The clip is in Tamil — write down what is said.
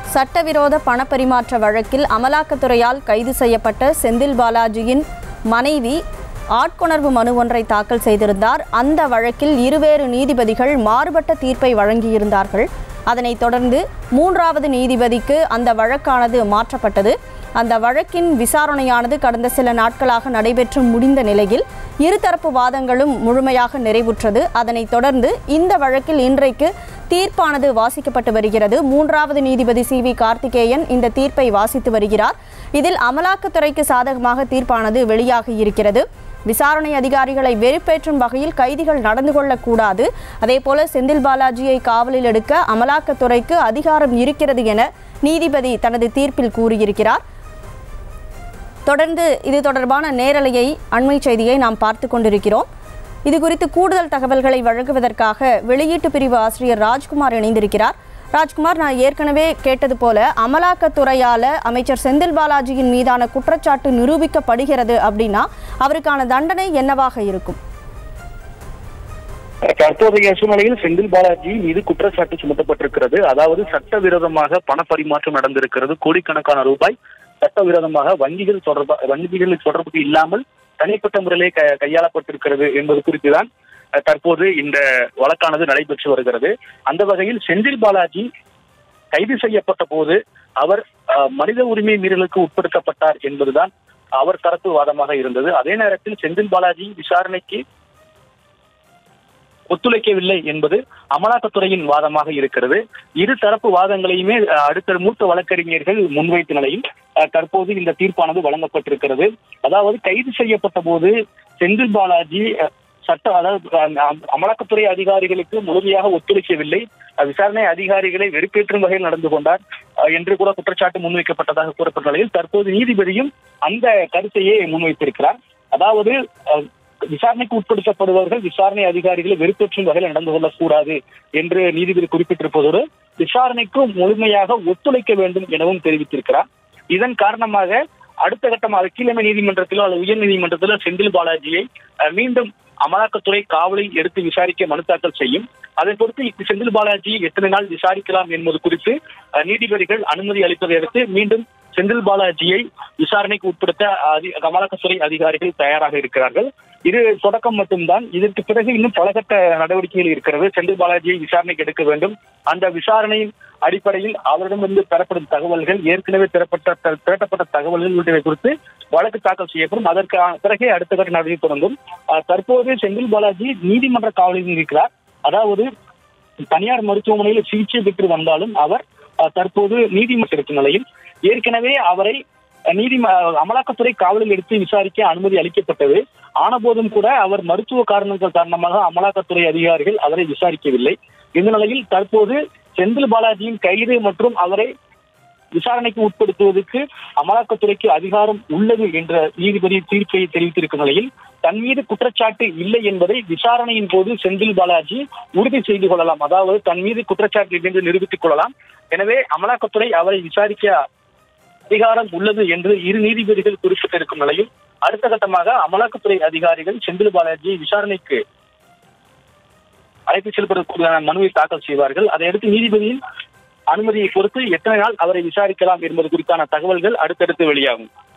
சட்டவிரோத பணப்பரிமாற்ற வழக்கில் அமலாக்கத்துறையால் கைது செய்யப்பட்ட செந்தில் பாலாஜியின் மனைவி ஆட்கொணர்வு மனு ஒன்றை தாக்கல் செய்திருந்தார் அந்த வழக்கில் இருவேறு நீதிபதிகள் மாறுபட்ட தீர்ப்பை வழங்கியிருந்தார்கள் அதனைத் தொடர்ந்து மூன்றாவது நீதிபதிக்கு அந்த வழக்கானது மாற்றப்பட்டது அந்த வழக்கின் விசாரணையானது கடந்த சில நாட்களாக நடைபெற்று முடிந்த நிலையில் இருதரப்பு வாதங்களும் முழுமையாக நிறைவுற்றது அதனைத் தொடர்ந்து இந்த வழக்கில் இன்றைக்கு தீர்ப்பானது வாசிக்கப்பட்டு வருகிறது மூன்றாவது நீதிபதி சி வி கார்த்திகேயன் இந்த தீர்ப்பை வாசித்து வருகிறார் இதில் அமலாக்கத்துறைக்கு சாதகமாக தீர்ப்பானது வெளியாகி இருக்கிறது விசாரணை அதிகாரிகளை வெறுப்பேற்றும் வகையில் கைதிகள் நடந்து கொள்ளக்கூடாது அதேபோல செந்தில் பாலாஜியை காவலில் எடுக்க அமலாக்கத்துறைக்கு அதிகாரம் இருக்கிறது என நீதிபதி தனது தீர்ப்பில் கூறியிருக்கிறார் தொடர்ந்து இது தொடர்பான நேரலையை அண்மை செய்தியை நாம் பார்த்து கொண்டிருக்கிறோம் இது குறித்து கூடுதல் தகவல்களை வழங்குவதற்காக வெளியீட்டு பிரிவு ஆசிரியர் ராஜ்குமார் இணைந்திருக்கிறார் ராஜ்குமார் நான் ஏற்கனவே கேட்டது போல அமலாக்கத்துறையால அமைச்சர் செந்தில் பாலாஜியின் மீதான குற்றச்சாட்டு நிரூபிக்கப்படுகிறது அப்படின்னா அவருக்கான தண்டனை என்னவாக இருக்கும் தற்போதைய சூழ்நிலையில் செந்தில் பாலாஜி மீது குற்றச்சாட்டு சுமத்தப்பட்டிருக்கிறது அதாவது சட்டவிரோதமாக பணப்பரிமாற்றம் நடந்திருக்கிறது கோடிக்கணக்கான ரூபாய் சட்டவிரோதமாக வங்கிகள் தொடர்பா வங்கிகளில் தொடர்பு இல்லாமல் தனிப்பட்ட முறையிலே க- கையாளப்பட்டிருக்கிறது என்பது குறித்துதான் அஹ், தற்போது இந்த வழக்கானது நடைபெற்று வருகிறது அந்த வகையில் செந்தில் பாலாஜி கைது செய்யப்பட்ட போது அவர் அஹ், மனித உரிமை மீறலுக்கு உட்படுத்தப்பட்டார் என்பதுதான் அவர் தரப்பு வாதமாக இருந்தது அதே நேரத்தில் செந்தில் பாலாஜி விசாரணைக்கு ஒத்துழைக்கவில்லை என்பது அமலாக்கத்துறையின் வாதமாக இருக்கிறது இரு தரப்பு வாதங்களையுமே அஹ், அடுத்த மூத்த வழக்கறிஞர்கள் முன்வைத்த நிலையில் அஹ், தற்போது இந்த தீர்ப்பானது வழங்கப்பட்டிருக்கிறது அதாவது கைது செய்யப்பட்ட போது செந்தில் பாலாஜி அஹ், சட்ட அதாவது அஹ், அம்- அமலாக்கத்துறை அதிகாரிகளுக்கு முழுமையாக ஒத்துழைக்கவில்லை அஹ், விசாரணை அதிகாரிகளை வெறுப்பேற்றும் வகையில் நடந்து கொண்டார் அஹ், என்று கூட குற்றச்சாட்டு முன்வைக்கப்பட்டதாக கூறப்பட்ட நிலையில் தற்போது நீதிபதியும் அந்த கருத்தையே முன்வைத்திருக்கிறார் அதாவது அஹ், விசாரணைக்கு உட்படுத்தப்படுபவர்கள் விசாரணை அதிகாரிகளை வெறுப்பேற்றும் வகையில் நடந்து கொள்ளக்கூடாது என்று நீதிபதி குறிப்பிட்டிருப்பதோடு விசாரணைக்கு முழுமையாக ஒத்துழைக்க வேண்டும் எனவும் தெரிவித்திருக்கிறார் இதன் காரணமாக அடுத்த கட்டமாக கீழமை நீதிமன்றத்திலோ அல்லது உயர் நீதிமன்றத்திலோ செந்தில் பாலாஜியை அஹ், மீண்டும் அமலாக்கத்துறை காவலில் எடுத்து விசாரிக்க மனு தாக்கல் செய்யும் அதை பொறுத்து இப்ப செந்தில் பாலாஜி எத்தனை நாள் விசாரிக்கலாம் என்பது குறித்து அஹ், நீதிபதிகள் அனுமதி அளிப்பதை அடுத்து மீண்டும் செந்தில் பாலாஜியை விசாரணைக்கு உட்படுத்த அதி- அமலாக்கத்துறை அதிகாரிகள் தயாராக இருக்கிறார்கள் இது தொடக்கம் மட்டும்தான் இதற்கு பிறகு இன்னும் பல கட்ட நடவடிக்கைகள் இருக்கிறது செந்தில் பாலாஜியை விசாரணைக்கு எடுக்க வேண்டும் அந்த விசாரணையின் அடிப்படையில் அவரிடமிருந்து பெறப்படும் தகவல்கள் ஏற்கனவே பெறப்பட்ட த- திரட்டப்பட்ட தகவல்கள் உள்ளிட்டவை குறித்து வழக்கு தாக்கல் செய்யப்படும் அதற்கு பிறகே அடுத்த கட்ட நடவடிக்கை தொடங்கும் அஹ், தற்போது செந்தில் பாலாஜி நீதிமன்ற காவலில் இருக்கிறார் அதாவது தனியார் மருத்துவமனையில் சிகிச்சை பெற்று வந்தாலும் அவர் அஹ், தற்போது நீதிமன்ற இருக்கும் நிலையில் ஏற்கனவே அவரை அஹ், நீதி அமலாக்கத்துறை காவலில் எடுத்து விசாரிக்க அனுமதி அளிக்கப்பட்டது ஆனபோதும் கூட அவர் மருத்துவ காரணங்கள் காரணமாக அமலாக்கத்துறை அதிகாரிகள் அவரை விசாரிக்கவில்லை இந்த நிலையில் தற்போது செந்தில் பாலாஜியின் கைது மற்றும் அவரை விசாரணைக்கு உட்படுத்துவதற்கு அமலாக்கத்துறைக்கு அதிகாரம் உள்ளது என்ற நீதிபதி தீர்ப்பை தெரிவித்திருக்கும் நிலையில் தன் மீது குற்றச்சாட்டு இல்லை என்பதை விசாரணையின் போது செந்தில் பாலாஜி உறுதி செய்து கொள்ளலாம் அதாவது தன் மீது குற்றச்சாட்டு இல்லை என்று நிரூபித்துக் கொள்ளலாம் எனவே அமலாக்கத்துறை அவரை விசாரிக்க அதிகாரம் உள்ளது என்று இரு நீதிபதிகள் குறிப்பிட்டிருக்கும் நிலையில் அடுத்த கட்டமாக அமலாக்கத்துறை அதிகாரிகள் செந்தில் பாலாஜியை விசாரணைக்கு அழைத்து செல்வதற்குரிய மனுவை தாக்கல் செய்வார்கள் அதையடுத்து நீதிபதியின் அனுமதியை பொறுத்து எத்தனை நாள் அவரை விசாரிக்கலாம் என்பது குறித்தான தகவல்கள் அடுத்தடுத்து வெளியாகும்